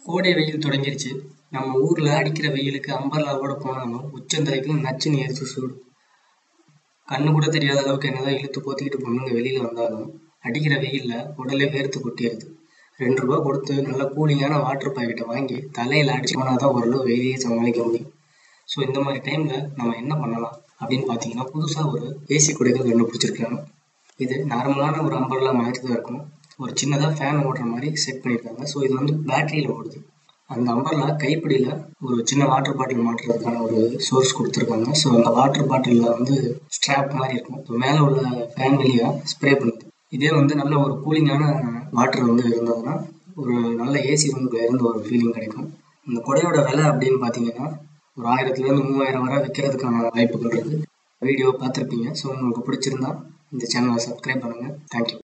கோடை வெயில் தொடங்கிருச்சு நம்ம ஊர்ல அடிக்கிற வெயிலுக்கு அம்பர்லாவோட போனாலும் உச்சந்தலைக்கும் நச்சுன்னு எரிச்சு சூடு கண்ணு கூட தெரியாத அளவுக்கு என்னதான் இழுத்து போத்திக்கிட்டு பொண்ணுங்க வெளியில வந்தாலும் அடிக்கிற வெயில்ல உடலே வேர்த்து கொட்டிடுது ரெண்டு ரூபா கொடுத்து நல்ல கூலிங்கான வாட்டர் பாக்கெட்டை வாங்கி தலையில அடிச்சு போனாதான் ஓரளவு வெயிலையே சமாளிக்க முடியும் ஸோ இந்த மாதிரி டைம்ல நம்ம என்ன பண்ணலாம் அப்படின்னு பார்த்தீங்கன்னா புதுசா ஒரு ஏசி குடைகள் கண்டுபிடிச்சிருக்காங்க இது நார்மலான ஒரு அம்பர்லா மாதிரி தான் இருக்கும் ஒரு சின்னதாக ஃபேன் ஓடுற மாதிரி செட் பண்ணியிருக்காங்க ஸோ இது வந்து பேட்டரியில் ஓடுது அந்த அம்பர்லா கைப்பிடியில் ஒரு சின்ன வாட்டர் பாட்டில் மாட்டுறதுக்கான ஒரு சோர்ஸ் கொடுத்துருக்காங்க ஸோ அந்த வாட்டர் பாட்டிலில் வந்து ஸ்ட்ராப் மாதிரி இருக்கும் ஸோ மேலே உள்ள ஃபேன் வழியாக ஸ்ப்ரே பண்ணுது இதே வந்து நல்ல ஒரு கூலிங்கான வாட்டர் வந்து இருந்ததுன்னா ஒரு நல்ல ஏசி ரூமுக்குள்ள இருந்து ஒரு ஃபீலிங் கிடைக்கும் இந்த குடையோட விலை அப்படின்னு பார்த்தீங்கன்னா ஒரு ஆயிரத்துலேருந்து மூவாயிரம் வரை விற்கிறதுக்கான வாய்ப்புகள் இருக்குது வீடியோ பார்த்துருப்பீங்க ஸோ உங்களுக்கு பிடிச்சிருந்தா இந்த சேனலை சப்ஸ்கிரைப் பண்ணுங்கள் தேங்க்யூ